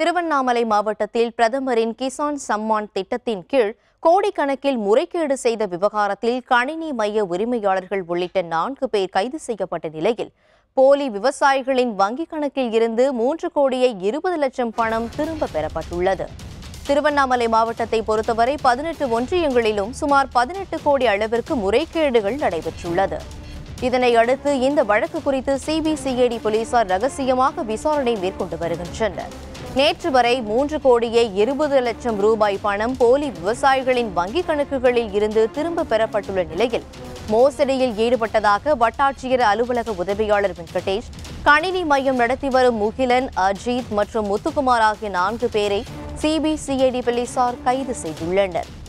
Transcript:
திருவண்ணாமலை மாவட்டத்தில் பிரதமரின் கிசான் சம்மான் திட்டத்தின் கீழ் கோடிக்கணக்கில் முறைகேடு செய்த விவகாரத்தில் கணினி மைய உரிமையாளர்கள் உள்ளிட்ட நான்கு பேர் கைது செய்யப்பட்ட நிலையில் போலி விவசாயிகளின் வங்கிக் கணக்கில் இருந்து மூன்று கோடியே இருபது லட்சம் பணம் திரும்ப பெறப்பட்டுள்ளது திருவண்ணாமலை மாவட்டத்தை பொறுத்தவரை பதினெட்டு ஒன்றியங்களிலும் சுமார் பதினெட்டு கோடி அளவிற்கு முறைகேடுகள் நடைபெற்றுள்ளது இதனை அடுத்து இந்த வழக்கு குறித்து சிபிசிஐடி போலீசார் ரகசியமாக விசாரணை மேற்கொண்டு வருகின்றனர் நேற்று வரை மூன்று கோடியே இருபது லட்சம் ரூபாய் பணம் போலி விவசாயிகளின் வங்கிக் கணக்குகளில் இருந்து திரும்ப பெறப்பட்டுள்ள நிலையில் மோசடியில் ஈடுபட்டதாக வட்டாட்சியர் அலுவலக உதவியாளர் வெங்கடேஷ் கணினி மையம் நடத்தி வரும் முகிலன் அஜித் மற்றும் முத்துக்குமார் ஆகிய நான்கு பேரை சிபிசிஐடி போலீசார் கைது செய்துள்ளனர்